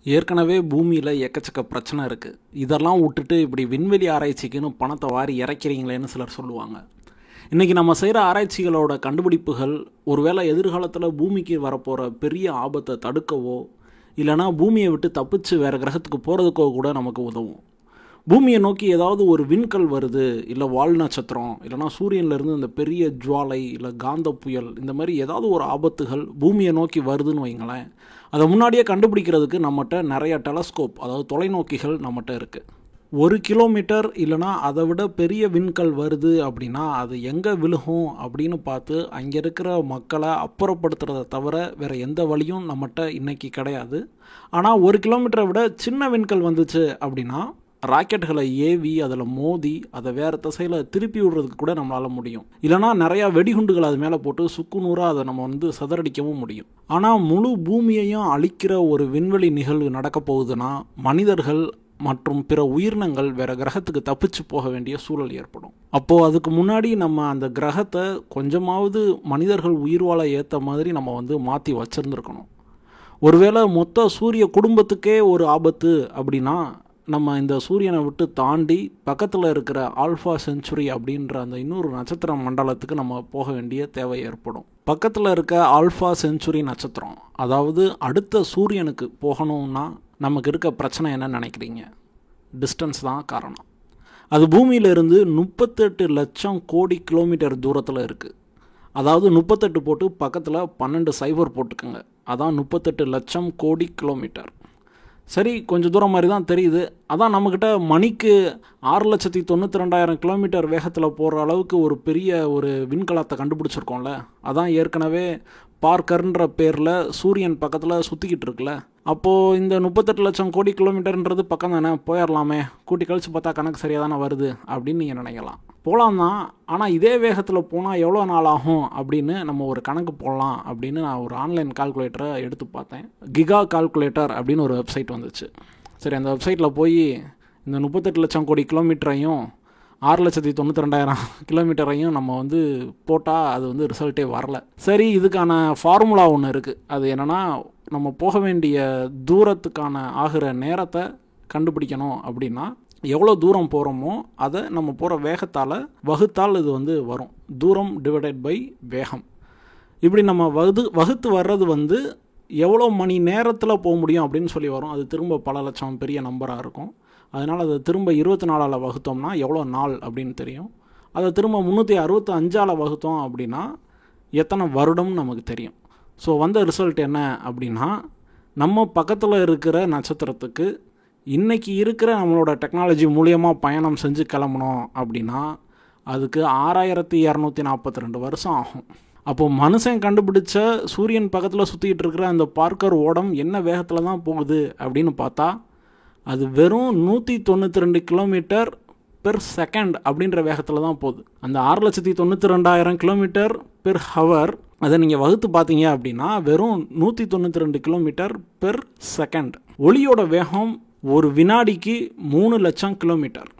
ஏற்கனவே பூமியில் எக்கச்சக்க பிரச்சனை இருக்குது இதெல்லாம் விட்டுட்டு இப்படி விண்வெளி ஆராய்ச்சிக்குன்னு பணத்தை வாரி இறைக்கிறீங்களேன்னு சிலர் சொல்லுவாங்க இன்றைக்கி நம்ம செய்கிற ஆராய்ச்சிகளோட கண்டுபிடிப்புகள் ஒருவேளை எதிர்காலத்தில் பூமிக்கு வரப்போகிற பெரிய ஆபத்தை தடுக்கவோ இல்லைனா பூமியை விட்டு தப்பிச்சு வேறு கிரகத்துக்கு போகிறதுக்கோ கூட நமக்கு உதவும் பூமியை நோக்கி ஏதாவது ஒரு விண்கல் வருது இல்லை வால் நட்சத்திரம் இல்லைனா சூரியன்லேருந்து இந்த பெரிய ஜுவாலை இல்லை காந்த புயல் இந்த மாதிரி ஏதாவது ஒரு ஆபத்துகள் பூமியை நோக்கி வருதுன்னு வைங்களேன் அதை முன்னாடியே கண்டுபிடிக்கிறதுக்கு நம்மகிட்ட நிறைய டெலஸ்கோப் அதாவது தொலைநோக்கிகள் நம்மகிட்ட இருக்குது ஒரு கிலோமீட்டர் இல்லைனா அதை விட பெரிய விண்கல் வருது அப்படின்னா அது எங்கே விழுகும் அப்படின்னு பார்த்து அங்கே இருக்கிற மக்களை அப்புறப்படுத்துறதை தவிர வேறு எந்த வழியும் நம்மகிட்ட இன்றைக்கி கிடையாது ஆனால் ஒரு கிலோமீட்டரை விட சின்ன விண்கல் வந்துச்சு அப்படின்னா ராக்கெட்டுகளை ஏவி அதில் மோதி அதை வேறு திசையில் திருப்பி விடுறதுக்கு கூட நம்மளால் முடியும் இல்லைனா நிறையா வெடிகுண்டுகள் அது மேலே போட்டு சுக்கு நூறாக அதை நம்ம வந்து சதறடிக்கவும் முடியும் ஆனால் முழு பூமியையும் அழிக்கிற ஒரு விண்வெளி நிகழ்வு நடக்க போகுதுன்னா மனிதர்கள் மற்றும் பிற உயிரினங்கள் வேற கிரகத்துக்கு தப்பிச்சு போக வேண்டிய சூழல் ஏற்படும் அப்போது அதுக்கு முன்னாடி நம்ம அந்த கிரகத்தை கொஞ்சமாவது மனிதர்கள் உயிர் வாழ ஏற்ற மாதிரி நம்ம வந்து மாற்றி வச்சுருந்துருக்கணும் ஒருவேளை மொத்த சூரிய குடும்பத்துக்கே ஒரு ஆபத்து அப்படின்னா நம்ம இந்த சூரியனை விட்டு தாண்டி பக்கத்தில் இருக்கிற ஆல்ஃபா செஞ்சுரி அப்படின்ற அந்த இன்னொரு நட்சத்திர மண்டலத்துக்கு நம்ம போக வேண்டிய தேவை ஏற்படும் பக்கத்தில் இருக்க ஆல்ஃபா செஞ்சுரி நட்சத்திரம் அதாவது அடுத்த சூரியனுக்கு போகணும்னா நமக்கு இருக்க பிரச்சனை என்ன நினைக்கிறீங்க டிஸ்டன்ஸ் தான் காரணம் அது பூமியிலிருந்து முப்பத்தெட்டு லட்சம் கோடி கிலோமீட்டர் தூரத்தில் இருக்குது அதாவது முப்பத்தெட்டு போட்டு பக்கத்தில் பன்னெண்டு சைபர் போட்டுக்கோங்க அதான் முப்பத்தெட்டு லட்சம் கோடி கிலோமீட்டர் சரி கொஞ்சம் தூரம் மாதிரி தான் தெரியுது அதான் நம்மக்கிட்ட மணிக்கு ஆறு லட்சத்தி தொண்ணூற்றி ரெண்டாயிரம் கிலோமீட்டர் வேகத்தில் போகிற அளவுக்கு ஒரு பெரிய ஒரு விண்கலத்தை கண்டுபிடிச்சிருக்கோம்ல அதான் ஏற்கனவே பார்க்கர்ன்ற பேரில் சூரியன் பக்கத்தில் சுற்றிக்கிட்டு இருக்குல்ல அப்போது இந்த முப்பத்தெட்டு லட்சம் கோடி கிலோமீட்டர்ன்றது பக்கம் தானே போயிடலாமே கூட்டி கழிச்சு பார்த்தா கணக்கு சரியாக தானே வருது அப்படின்னு நீங்கள் நினைக்கலாம் போகலாம் தான் ஆனால் இதே வேகத்தில் போனால் எவ்வளோ நாள் ஆகும் அப்படின்னு நம்ம ஒரு கணக்கு போடலாம் அப்படின்னு நான் ஒரு ஆன்லைன் கால்குலேட்டரை எடுத்து பார்த்தேன் கிகா கால்குலேட்டர் அப்படின்னு ஒரு வெப்சைட் வந்துச்சு சரி அந்த வெப்சைட்டில் போய் இந்த முப்பத்தெட்டு லட்சம் கோடி கிலோமீட்டரையும் ஆறு லட்சத்தி தொண்ணூற்றி ரெண்டாயிரம் கிலோமீட்டரையும் நம்ம வந்து போட்டால் அது வந்து ரிசல்ட்டே வரல சரி இதுக்கான ஃபார்முலா ஒன்று இருக்குது அது என்னென்னா நம்ம போக வேண்டிய தூரத்துக்கான ஆகிற நேரத்தை கண்டுபிடிக்கணும் அப்படின்னா எவ்வளோ தூரம் போகிறோமோ அதை நம்ம போகிற வேகத்தால் வகுத்தால் இது வந்து வரும் தூரம் டிவைடட் பை வேகம் இப்படி நம்ம வகுது வகுத்து வர்றது வந்து எவ்வளோ மணி நேரத்தில் போக முடியும் அப்படின்னு சொல்லி வரும் அது திரும்ப பல லட்சம் பெரிய நம்பராக இருக்கும் அதனால் அதை திரும்ப இருபத்தி நாலால் வகுத்தோம்னா எவ்வளோ நாள் அப்படின்னு தெரியும் அதை திரும்ப முந்நூற்றி அறுபத்தி அஞ்சால் வகுத்தோம் அப்படின்னா எத்தனை வருடம்னு நமக்கு தெரியும் ஸோ வந்த ரிசல்ட் என்ன அப்படின்னா நம்ம பக்கத்தில் இருக்கிற நட்சத்திரத்துக்கு இன்றைக்கி இருக்கிற நம்மளோட டெக்னாலஜி மூலியமாக பயணம் செஞ்சு கிளம்பணும் அப்படின்னா அதுக்கு ஆறாயிரத்தி இரநூத்தி நாற்பத்தி ரெண்டு வருஷம் ஆகும் அப்போது மனுஷன் கண்டுபிடிச்ச சூரியன் பக்கத்தில் சுற்றிக்கிட்டு இருக்கிற அந்த பார்க்கர் ஓடம் என்ன வேகத்தில் தான் போகுது அப்படின்னு பார்த்தா அது வெறும் நூற்றி தொண்ணூற்றி ரெண்டு கிலோமீட்டர் பெர் செகண்ட் அப்படின்ற வேகத்தில் தான் போகுது அந்த ஆறு லட்சத்தி தொண்ணூற்றி ரெண்டாயிரம் கிலோமீட்டர் பெர் ஹவர் அதை நீங்கள் வகுத்து பார்த்தீங்க அப்படின்னா வெறும் நூற்றி தொண்ணூற்றி ரெண்டு கிலோமீட்டர் பெர் செகண்ட் ஒளியோட வேகம் ஒரு வினாடிக்கு மூணு லட்சம் கிலோமீட்டர்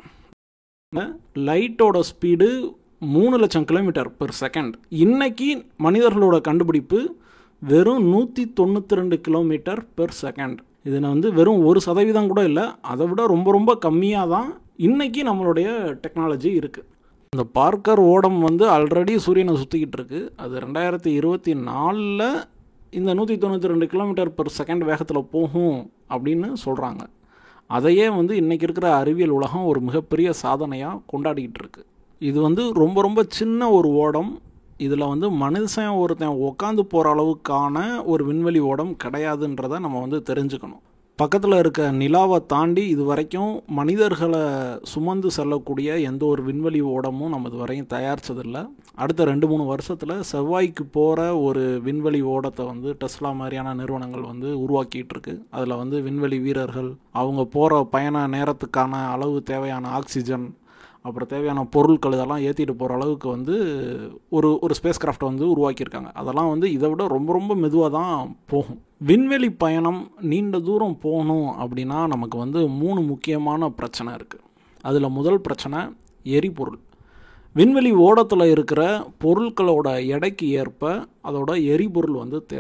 லைட்டோட ஸ்பீடு மூணு லட்சம் கிலோமீட்டர் பெர் செகண்ட் இன்னைக்கு மனிதர்களோட கண்டுபிடிப்பு வெறும் நூற்றி தொண்ணூற்றி ரெண்டு கிலோமீட்டர் பெர் செகண்ட் இதில் வந்து வெறும் ஒரு சதவீதம் கூட இல்லை அதை விட ரொம்ப ரொம்ப கம்மியாக தான் இன்றைக்கி நம்மளுடைய டெக்னாலஜி இருக்குது இந்த பார்க்கர் ஓடம் வந்து ஆல்ரெடி சூரியனை சுற்றிக்கிட்டு இருக்கு அது ரெண்டாயிரத்தி இருபத்தி நாலில் இந்த நூற்றி தொண்ணூற்றி ரெண்டு கிலோமீட்டர் பெர் செகண்ட் வேகத்தில் போகும் அப்படின்னு சொல்கிறாங்க அதையே வந்து இன்றைக்கி இருக்கிற அறிவியல் உலகம் ஒரு மிகப்பெரிய சாதனையாக கொண்டாடிக்கிட்டு இருக்கு இது வந்து ரொம்ப ரொம்ப சின்ன ஒரு ஓடம் இதில் வந்து மனுஷன் ஒருத்தன் உட்காந்து போகிற அளவுக்கான ஒரு விண்வெளி ஓடம் கிடையாதுன்றதை நம்ம வந்து தெரிஞ்சுக்கணும் பக்கத்தில் இருக்க நிலாவை தாண்டி இது வரைக்கும் மனிதர்களை சுமந்து செல்லக்கூடிய எந்த ஒரு விண்வெளி ஓடமும் நம்ம இது வரையும் தயாரித்ததில்லை அடுத்த ரெண்டு மூணு வருஷத்தில் செவ்வாய்க்கு போகிற ஒரு விண்வெளி ஓடத்தை வந்து டெஸ்லா மாதிரியான நிறுவனங்கள் வந்து உருவாக்கிட்டு இருக்கு அதில் வந்து விண்வெளி வீரர்கள் அவங்க போகிற பயண நேரத்துக்கான அளவு தேவையான ஆக்சிஜன் அப்புறம் தேவையான பொருட்கள் இதெல்லாம் ஏற்றிட்டு போகிற அளவுக்கு வந்து ஒரு ஒரு ஸ்பேஸ் கிராஃப்டை வந்து உருவாக்கியிருக்காங்க அதெல்லாம் வந்து இதை விட ரொம்ப ரொம்ப மெதுவாக தான் போகும் விண்வெளி பயணம் நீண்ட தூரம் போகணும் அப்படின்னா நமக்கு வந்து மூணு முக்கியமான பிரச்சனை இருக்குது அதில் முதல் பிரச்சனை எரிபொருள் விண்வெளி ஓடத்தில் இருக்கிற பொருட்களோட எடைக்கு ஏற்ப அதோட எரிபொருள் வந்து தேவை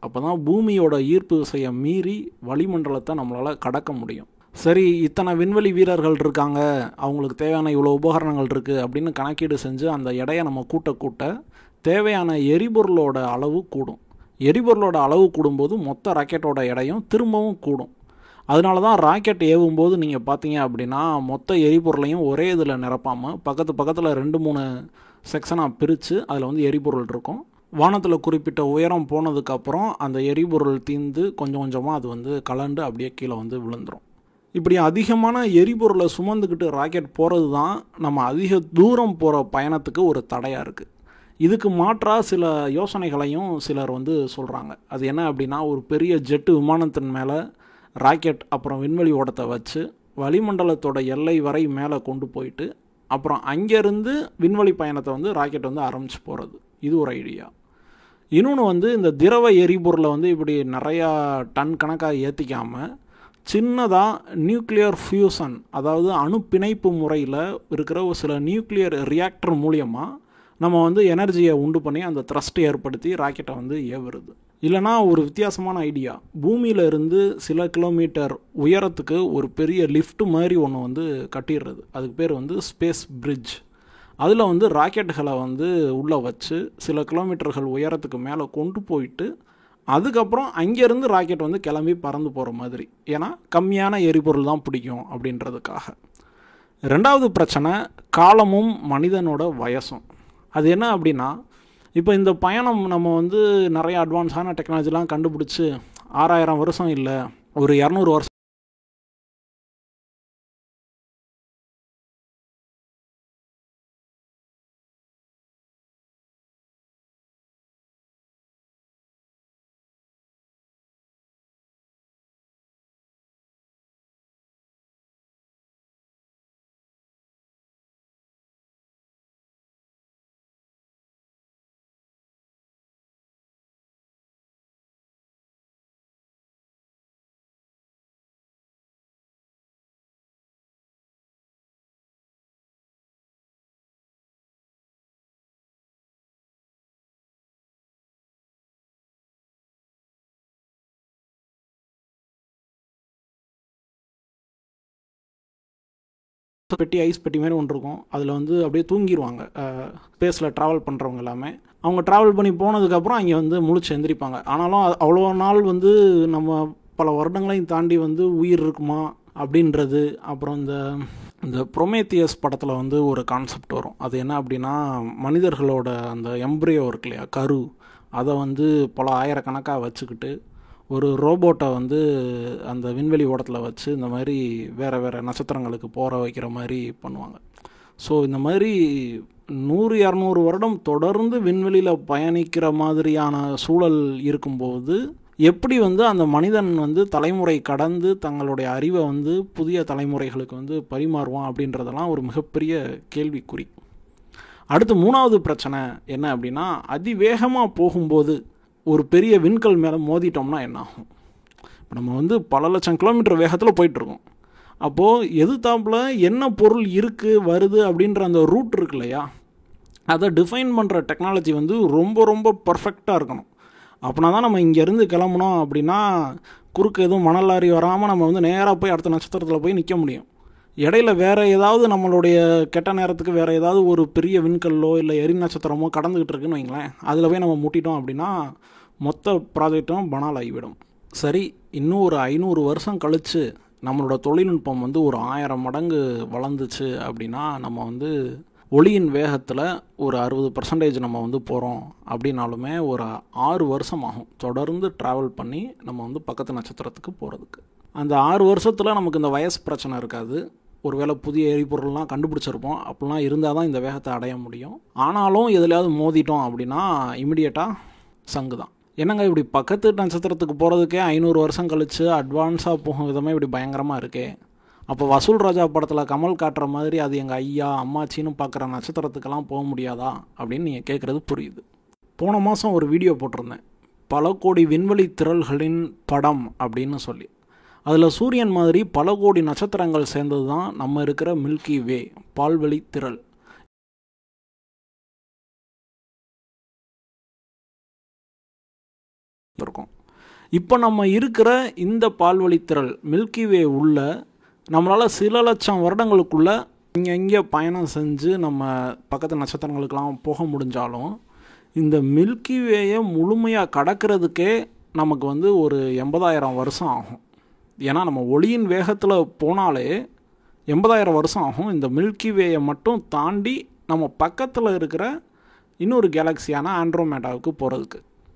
அப்போ தான் பூமியோட ஈர்ப்பு விசையை மீறி வளிமண்டலத்தை நம்மளால் கடக்க முடியும் சரி இத்தனை விண்வெளி வீரர்கள் இருக்காங்க அவங்களுக்கு தேவையான இவ்வளோ உபகரணங்கள் இருக்குது அப்படின்னு கணக்கீடு செஞ்சு அந்த எடையை நம்ம கூட்ட கூட்ட தேவையான எரிபொருளோட அளவு கூடும் எரிபொருளோட அளவு கூடும்போது மொத்த ராக்கெட்டோட எடையும் திரும்பவும் கூடும் அதனால தான் ராக்கெட் ஏவும்போது நீங்கள் பார்த்தீங்க அப்படின்னா மொத்த எரிபொருளையும் ஒரே இதில் நிரப்பாமல் பக்கத்து பக்கத்தில் ரெண்டு மூணு செக்ஷனாக பிரித்து அதில் வந்து எரிபொருள் இருக்கும் வானத்தில் குறிப்பிட்ட உயரம் போனதுக்கப்புறம் அந்த எரிபொருள் தீர்ந்து கொஞ்சம் கொஞ்சமாக அது வந்து கலண்டு அப்படியே கீழே வந்து விழுந்துடும் இப்படி அதிகமான எரிபொருளை சுமந்துக்கிட்டு ராக்கெட் போகிறது தான் நம்ம அதிக தூரம் போகிற பயணத்துக்கு ஒரு தடையாக இருக்குது இதுக்கு மாற்றாக சில யோசனைகளையும் சிலர் வந்து சொல்கிறாங்க அது என்ன அப்படின்னா ஒரு பெரிய ஜெட்டு விமானத்தின் மேலே ராக்கெட் அப்புறம் விண்வெளி ஓட்டத்தை வச்சு வளிமண்டலத்தோட எல்லை வரை மேலே கொண்டு போயிட்டு அப்புறம் அங்கேருந்து விண்வெளி பயணத்தை வந்து ராக்கெட் வந்து ஆரம்பித்து போகிறது இது ஒரு ஐடியா இன்னொன்று வந்து இந்த திரவ எரிபொருளை வந்து இப்படி நிறையா டன் கணக்காக ஏற்றிக்காமல் சின்னதாக நியூக்ளியர் ஃபியூசன் அதாவது அணு பிணைப்பு முறையில் இருக்கிற ஒரு சில நியூக்ளியர் ரியாக்டர் மூலியமாக நம்ம வந்து எனர்ஜியை உண்டு பண்ணி அந்த த்ரஸ்ட் ஏற்படுத்தி ராக்கெட்டை வந்து ஏவுறது இல்லைனா ஒரு வித்தியாசமான ஐடியா பூமியில இருந்து சில கிலோமீட்டர் உயரத்துக்கு ஒரு பெரிய லிஃப்ட் மாதிரி ஒன்று வந்து கட்டிடுறது அதுக்கு பேர் வந்து ஸ்பேஸ் பிரிட்ஜ் அதில் வந்து ராக்கெட்டுகளை வந்து உள்ளே வச்சு சில கிலோமீட்டர்கள் உயரத்துக்கு மேலே கொண்டு போயிட்டு அதுக்கப்புறம் அங்கேருந்து ராக்கெட் வந்து கிளம்பி பறந்து போகிற மாதிரி ஏன்னா கம்மியான எரிபொருள் தான் பிடிக்கும் அப்படின்றதுக்காக ரெண்டாவது பிரச்சனை காலமும் மனிதனோட வயசும் அது என்ன அப்படின்னா இப்போ இந்த பயணம் நம்ம வந்து நிறைய அட்வான்ஸான டெக்னாலஜிலாம் கண்டுபிடிச்சி ஆறாயிரம் வருஷம் இல்லை ஒரு இரநூறு வருஷம் பெட்டி ஐஸ் பெட்டி மாதிரி ஒன்று இருக்கும் அதில் வந்து அப்படியே தூங்கிடுவாங்க ஸ்பேஸில் ட்ராவல் பண்ணுறவங்க எல்லாமே அவங்க ட்ராவல் பண்ணி போனதுக்கப்புறம் அங்கே வந்து முழிச்சு எந்திரிப்பாங்க ஆனாலும் அது அவ்வளோ நாள் வந்து நம்ம பல வருடங்களையும் தாண்டி வந்து உயிர் இருக்குமா அப்படின்றது அப்புறம் இந்த இந்த ப்ரொமேத்தியஸ் படத்தில் வந்து ஒரு கான்செப்ட் வரும் அது என்ன அப்படின்னா மனிதர்களோட அந்த எம்ப்ரியோ இருக்கு இல்லையா கரு அதை வந்து பல ஆயிரக்கணக்காக வச்சுக்கிட்டு ஒரு ரோபோட்டை வந்து அந்த விண்வெளி ஓட்டத்தில் வச்சு இந்த மாதிரி வேறு வேறு நட்சத்திரங்களுக்கு போகிற வைக்கிற மாதிரி பண்ணுவாங்க ஸோ இந்த மாதிரி நூறு இரநூறு வருடம் தொடர்ந்து விண்வெளியில் பயணிக்கிற மாதிரியான சூழல் இருக்கும்போது எப்படி வந்து அந்த மனிதன் வந்து தலைமுறை கடந்து தங்களுடைய அறிவை வந்து புதிய தலைமுறைகளுக்கு வந்து பரிமாறுவான் அப்படின்றதெல்லாம் ஒரு மிகப்பெரிய கேள்விக்குறி அடுத்து மூணாவது பிரச்சனை என்ன அப்படின்னா அதிவேகமாக போகும்போது ஒரு பெரிய விண்கல் மேலே மோதிட்டோம்னா என்ன ஆகும் இப்போ நம்ம வந்து பல லட்சம் கிலோமீட்டர் வேகத்தில் போயிட்டுருக்கோம் அப்போது எதிர்த்தாப்பில் என்ன பொருள் இருக்குது வருது அப்படின்ற அந்த ரூட் இருக்கு இல்லையா அதை டிஃபைன் பண்ணுற டெக்னாலஜி வந்து ரொம்ப ரொம்ப பர்ஃபெக்டாக இருக்கணும் அப்படின்னா தான் நம்ம இங்கேருந்து கிளம்புனோம் அப்படின்னா குறுக்கு எதுவும் மணல் லாரி வராமல் நம்ம வந்து நேராக போய் அடுத்த நட்சத்திரத்தில் போய் நிற்க முடியும் இடையில வேறு ஏதாவது நம்மளுடைய கெட்ட நேரத்துக்கு வேறு ஏதாவது ஒரு பெரிய விண்கல்லோ இல்லை எரி நட்சத்திரமோ கடந்துக்கிட்டு இருக்குன்னு வைங்களேன் அதில் போய் நம்ம முட்டிட்டோம் அப்படின்னா மொத்த ப்ராஜெக்டும் பனால் ஆகிவிடும் சரி இன்னும் ஒரு ஐநூறு வருஷம் கழித்து நம்மளோட தொழில்நுட்பம் வந்து ஒரு ஆயிரம் மடங்கு வளர்ந்துச்சு அப்படின்னா நம்ம வந்து ஒளியின் வேகத்தில் ஒரு அறுபது பர்சன்டேஜ் நம்ம வந்து போகிறோம் அப்படின்னாலுமே ஒரு ஆறு வருஷம் ஆகும் தொடர்ந்து ட்ராவல் பண்ணி நம்ம வந்து பக்கத்து நட்சத்திரத்துக்கு போகிறதுக்கு அந்த ஆறு வருஷத்தில் நமக்கு இந்த வயசு பிரச்சனை இருக்காது ஒருவேளை புதிய எரிபொருள்லாம் கண்டுபிடிச்சிருப்போம் அப்படிலாம் இருந்தால் தான் இந்த வேகத்தை அடைய முடியும் ஆனாலும் எதுலையாவது மோதிட்டோம் அப்படின்னா இமிடியேட்டாக சங்கு தான் என்னங்க இப்படி பக்கத்து நட்சத்திரத்துக்கு போகிறதுக்கே ஐநூறு வருஷம் கழித்து அட்வான்ஸாக போகும் விதமே இப்படி பயங்கரமாக இருக்கே அப்போ வசூல் ராஜா படத்தில் கமல் காட்டுற மாதிரி அது எங்கள் ஐயா அம்மாச்சின்னு பார்க்குற நட்சத்திரத்துக்கெல்லாம் போக முடியாதா அப்படின்னு நீங்கள் கேட்குறது புரியுது போன மாதம் ஒரு வீடியோ போட்டிருந்தேன் பல கோடி விண்வெளி திரள்களின் படம் அப்படின்னு சொல்லி அதில் சூரியன் மாதிரி பல கோடி நட்சத்திரங்கள் சேர்ந்தது தான் நம்ம இருக்கிற மில்கி வே பால்வெளி திரள் பார்த்துருக்கோம் இப்போ நம்ம இருக்கிற இந்த பால்வழித்திரள் மில்கி வே உள்ள நம்மளால் சில லட்சம் வருடங்களுக்குள்ள இங்கே இங்கே பயணம் செஞ்சு நம்ம பக்கத்து நட்சத்திரங்களுக்கெல்லாம் போக முடிஞ்சாலும் இந்த மில்கி வேயை முழுமையாக கடக்கிறதுக்கே நமக்கு வந்து ஒரு எண்பதாயிரம் வருஷம் ஆகும் ஏன்னா நம்ம ஒளியின் வேகத்தில் போனாலே எண்பதாயிரம் வருஷம் ஆகும் இந்த மில்கி வேயை மட்டும் தாண்டி நம்ம பக்கத்தில் இருக்கிற இன்னொரு கேலக்சியான ஆண்ட்ரோமேட்டாவுக்கு போகிறதுக்கு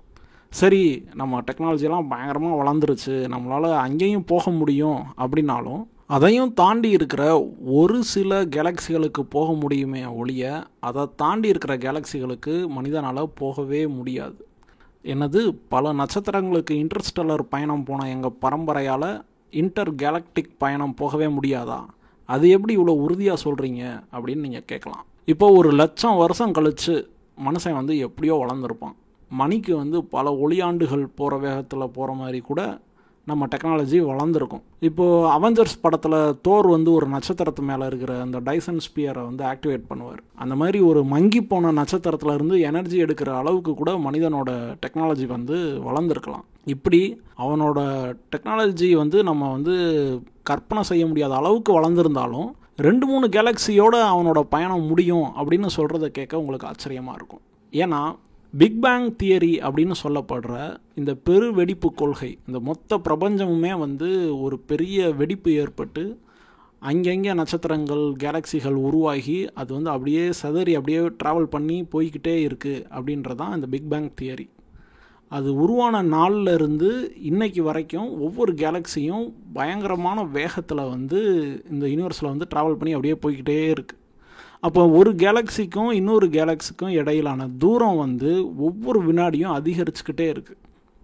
சரி நம்ம டெக்னாலஜிலாம் பயங்கரமாக வளர்ந்துருச்சு நம்மளால் அங்கேயும் போக முடியும் அப்படின்னாலும் அதையும் தாண்டி இருக்கிற ஒரு சில கேலக்சிகளுக்கு போக முடியுமே ஒழிய அதை தாண்டி இருக்கிற கேலக்சிகளுக்கு மனிதனால் போகவே முடியாது என்னது பல நட்சத்திரங்களுக்கு இன்டர்ஸ்டெல்லர் பயணம் போன எங்கள் பரம்பரையால் இன்டர் கேலக்டிக் பயணம் போகவே முடியாதா அது எப்படி இவ்வளோ உறுதியாக சொல்கிறீங்க அப்படின்னு நீங்கள் கேட்கலாம் இப்போ ஒரு லட்சம் வருஷம் கழித்து மனுஷன் வந்து எப்படியோ வளர்ந்துருப்பான் மணிக்கு வந்து பல ஒளியாண்டுகள் போகிற வேகத்தில் போகிற மாதிரி கூட நம்ம டெக்னாலஜி வளர்ந்துருக்கும் இப்போது அவெஞ்சர்ஸ் படத்தில் தோர் வந்து ஒரு நட்சத்திரத்து மேலே இருக்கிற அந்த டைசன் ஸ்பியரை வந்து ஆக்டிவேட் பண்ணுவார் அந்த மாதிரி ஒரு மங்கி போன நட்சத்திரத்துல இருந்து எனர்ஜி எடுக்கிற அளவுக்கு கூட மனிதனோட டெக்னாலஜி வந்து வளர்ந்துருக்கலாம் இப்படி அவனோட டெக்னாலஜி வந்து நம்ம வந்து கற்பனை செய்ய முடியாத அளவுக்கு வளர்ந்துருந்தாலும் ரெண்டு மூணு கேலக்ஸியோட அவனோட பயணம் முடியும் அப்படின்னு சொல்கிறத கேட்க உங்களுக்கு ஆச்சரியமாக இருக்கும் ஏன்னா பிக் பேங் தியரி அப்படின்னு சொல்லப்படுற இந்த பெரு வெடிப்பு கொள்கை இந்த மொத்த பிரபஞ்சமுமே வந்து ஒரு பெரிய வெடிப்பு ஏற்பட்டு அங்கங்கே நட்சத்திரங்கள் கேலக்சிகள் உருவாகி அது வந்து அப்படியே சதறி அப்படியே ட்ராவல் பண்ணி போய்கிட்டே இருக்குது அப்படின்றது தான் இந்த பிக் பேங் தியரி அது உருவான நாளில் இருந்து இன்னைக்கு வரைக்கும் ஒவ்வொரு கேலக்சியும் பயங்கரமான வேகத்தில் வந்து இந்த யூனிவர்ஸில் வந்து ட்ராவல் பண்ணி அப்படியே போய்கிட்டே இருக்குது அப்போ ஒரு கேலக்சிக்கும் இன்னொரு கேலக்சிக்கும் இடையிலான தூரம் வந்து ஒவ்வொரு வினாடியும் அதிகரிச்சுக்கிட்டே இருக்குது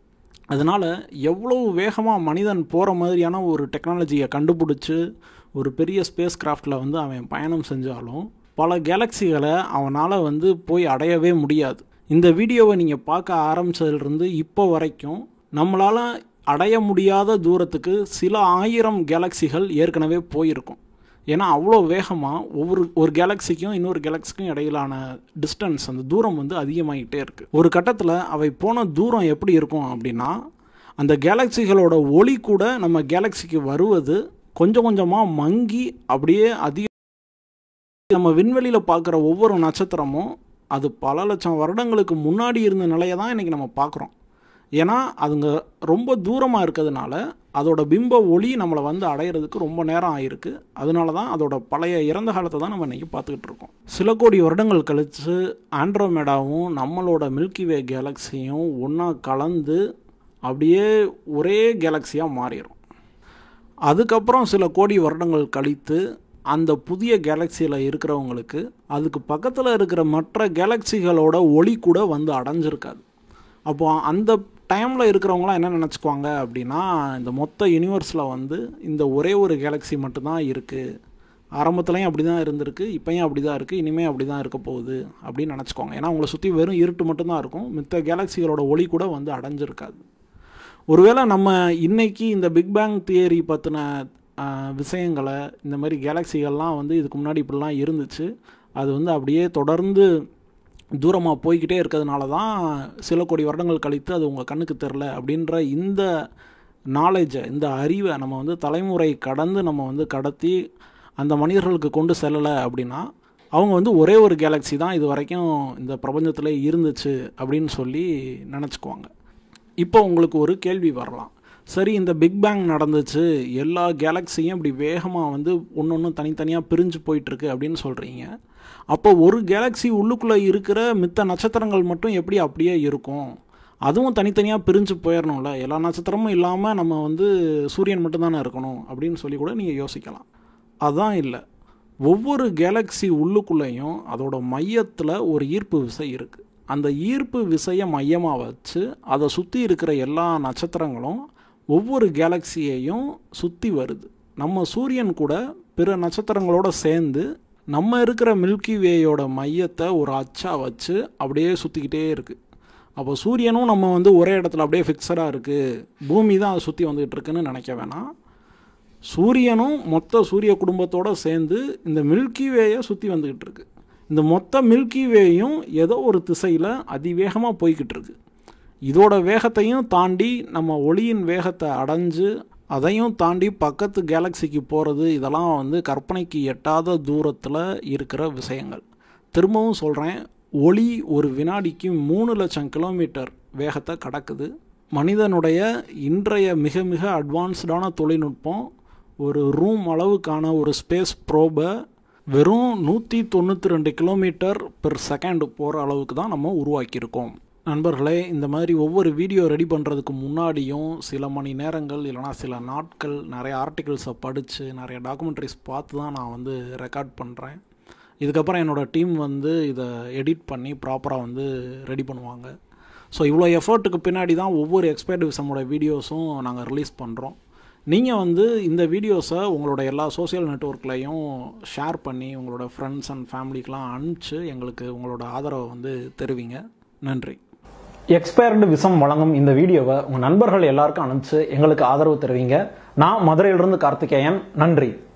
அதனால் எவ்வளோ வேகமாக மனிதன் போகிற மாதிரியான ஒரு டெக்னாலஜியை கண்டுபிடிச்சி ஒரு பெரிய ஸ்பேஸ் கிராஃப்டில் வந்து அவன் பயணம் செஞ்சாலும் பல கேலக்சிகளை அவனால் வந்து போய் அடையவே முடியாது இந்த வீடியோவை நீங்கள் பார்க்க ஆரம்பித்ததுலேருந்து இப்போ வரைக்கும் நம்மளால் அடைய முடியாத தூரத்துக்கு சில ஆயிரம் கேலக்சிகள் ஏற்கனவே போயிருக்கும் ஏன்னா அவ்வளோ வேகமாக ஒவ்வொரு ஒரு கேலக்சிக்கும் இன்னொரு கேலக்சிக்கும் இடையிலான டிஸ்டன்ஸ் அந்த தூரம் வந்து அதிகமாகிட்டே இருக்குது ஒரு கட்டத்தில் அவை போன தூரம் எப்படி இருக்கும் அப்படின்னா அந்த கேலக்சிகளோட ஒளி கூட நம்ம கேலக்சிக்கு வருவது கொஞ்சம் கொஞ்சமாக மங்கி அப்படியே அதிக நம்ம விண்வெளியில் பார்க்குற ஒவ்வொரு நட்சத்திரமும் அது பல லட்சம் வருடங்களுக்கு முன்னாடி இருந்த நிலையை தான் இன்றைக்கி நம்ம பார்க்குறோம் ஏன்னா அதுங்க ரொம்ப தூரமாக இருக்கிறதுனால அதோட பிம்ப ஒளி நம்மளை வந்து அடையிறதுக்கு ரொம்ப நேரம் ஆயிருக்கு அதனால தான் அதோட பழைய இறந்த காலத்தை தான் நம்ம இன்றைக்கி பார்த்துக்கிட்டு இருக்கோம் சில கோடி வருடங்கள் கழித்து ஆண்ட்ரோமேடாவும் நம்மளோட மில்கி வே கேலக்சியும் ஒன்றா கலந்து அப்படியே ஒரே கேலக்சியாக மாறிடும் அதுக்கப்புறம் சில கோடி வருடங்கள் கழித்து அந்த புதிய கேலக்சியில் இருக்கிறவங்களுக்கு அதுக்கு பக்கத்தில் இருக்கிற மற்ற கேலக்சிகளோட ஒளி கூட வந்து அடைஞ்சிருக்காது அப்போ அந்த டைமில் இருக்கிறவங்களாம் என்ன நினச்சிக்குவாங்க அப்படின்னா இந்த மொத்த யூனிவர்ஸில் வந்து இந்த ஒரே ஒரு கேலக்ஸி மட்டும்தான் இருக்குது ஆரம்பத்துலேயும் அப்படி தான் இருந்திருக்கு இப்போயும் அப்படி தான் இருக்குது இனிமேல் அப்படி தான் இருக்க போகுது அப்படின்னு நினச்சிக்குவாங்க ஏன்னா அவங்கள சுற்றி வெறும் இருட்டு மட்டும்தான் இருக்கும் மித்த கேலக்சிகளோட ஒளி கூட வந்து அடைஞ்சிருக்காது ஒருவேளை நம்ம இன்னைக்கு இந்த பிக் பேங் தியரி பற்றின விஷயங்களை இந்த மாதிரி கேலக்சிகள்லாம் வந்து இதுக்கு முன்னாடி இப்படிலாம் இருந்துச்சு அது வந்து அப்படியே தொடர்ந்து தூரமாக போய்கிட்டே இருக்கிறதுனால தான் சில கோடி வருடங்கள் கழித்து அது உங்கள் கண்ணுக்கு தெரில அப்படின்ற இந்த நாலேஜை இந்த அறிவை நம்ம வந்து தலைமுறை கடந்து நம்ம வந்து கடத்தி அந்த மனிதர்களுக்கு கொண்டு செல்லலை அப்படின்னா அவங்க வந்து ஒரே ஒரு கேலக்ஸி தான் இது வரைக்கும் இந்த பிரபஞ்சத்தில் இருந்துச்சு அப்படின்னு சொல்லி நினச்சிக்குவாங்க இப்போ உங்களுக்கு ஒரு கேள்வி வரலாம் சரி இந்த பிக் பேங் நடந்துச்சு எல்லா கேலக்ஸியும் இப்படி வேகமாக வந்து ஒன்று ஒன்று தனித்தனியாக பிரிஞ்சு போயிட்டுருக்கு அப்படின்னு சொல்கிறீங்க அப்போ ஒரு கேலக்ஸி உள்ளுக்குள்ளே இருக்கிற மித்த நட்சத்திரங்கள் மட்டும் எப்படி அப்படியே இருக்கும் அதுவும் தனித்தனியாக பிரிஞ்சு போயிடணும்ல எல்லா நட்சத்திரமும் இல்லாமல் நம்ம வந்து சூரியன் மட்டும்தானே இருக்கணும் அப்படின்னு சொல்லி கூட நீங்கள் யோசிக்கலாம் அதான் இல்லை ஒவ்வொரு கேலக்ஸி உள்ளுக்குள்ளேயும் அதோட மையத்தில் ஒரு ஈர்ப்பு விசை இருக்குது அந்த ஈர்ப்பு விசையை மையமாக வச்சு அதை சுற்றி இருக்கிற எல்லா நட்சத்திரங்களும் ஒவ்வொரு கேலக்சியையும் சுற்றி வருது நம்ம சூரியன் கூட பிற நட்சத்திரங்களோட சேர்ந்து நம்ம இருக்கிற மில்கி வேயோட மையத்தை ஒரு அச்சா வச்சு அப்படியே சுற்றிக்கிட்டே இருக்குது அப்போ சூரியனும் நம்ம வந்து ஒரே இடத்துல அப்படியே ஃபிக்ஸடாக இருக்குது பூமி தான் அதை சுற்றி வந்துகிட்டு இருக்குன்னு நினைக்க வேணாம் சூரியனும் மொத்த சூரிய குடும்பத்தோடு சேர்ந்து இந்த மில்கி வேயை சுற்றி வந்துக்கிட்டு இருக்கு இந்த மொத்த மில்கி வேயும் ஏதோ ஒரு திசையில் அதிவேகமாக போய்கிட்டு இருக்கு இதோட வேகத்தையும் தாண்டி நம்ம ஒளியின் வேகத்தை அடைஞ்சு அதையும் தாண்டி பக்கத்து கேலக்சிக்கு போகிறது இதெல்லாம் வந்து கற்பனைக்கு எட்டாத தூரத்தில் இருக்கிற விஷயங்கள் திரும்பவும் சொல்கிறேன் ஒளி ஒரு வினாடிக்கு மூணு லட்சம் கிலோமீட்டர் வேகத்தை கடக்குது மனிதனுடைய இன்றைய மிக மிக அட்வான்ஸ்டான தொழில்நுட்பம் ஒரு ரூம் அளவுக்கான ஒரு ஸ்பேஸ் ப்ரோபை வெறும் நூற்றி தொண்ணூற்றி ரெண்டு கிலோமீட்டர் பெர் செகண்ட் போகிற அளவுக்கு தான் நம்ம உருவாக்கியிருக்கோம் நண்பர்களே இந்த மாதிரி ஒவ்வொரு வீடியோ ரெடி பண்ணுறதுக்கு முன்னாடியும் சில மணி நேரங்கள் இல்லைனா சில நாட்கள் நிறைய ஆர்டிகல்ஸை படித்து நிறைய டாக்குமெண்ட்ரிஸ் பார்த்து தான் நான் வந்து ரெக்கார்ட் பண்ணுறேன் இதுக்கப்புறம் என்னோடய டீம் வந்து இதை எடிட் பண்ணி ப்ராப்பராக வந்து ரெடி பண்ணுவாங்க ஸோ இவ்வளோ எஃபர்ட்டுக்கு பின்னாடி தான் ஒவ்வொரு எக்ஸ்பேர்டிவிசமோட வீடியோஸும் நாங்கள் ரிலீஸ் பண்ணுறோம் நீங்கள் வந்து இந்த வீடியோஸை உங்களோட எல்லா சோசியல் நெட்ஒர்க்லையும் ஷேர் பண்ணி உங்களோட ஃப்ரெண்ட்ஸ் அண்ட் ஃபேமிலிக்கெலாம் அனுப்பிச்சு எங்களுக்கு உங்களோட ஆதரவை வந்து தெரிவிங்க நன்றி எக்ஸ்பயர்டு விசம் வழங்கும் இந்த வீடியோவை உங்கள் நண்பர்கள் எல்லாருக்கும் அனுப்பிச்சு எங்களுக்கு ஆதரவு தெரிவிங்க நான் மதுரையிலிருந்து கார்த்திகேயன் நன்றி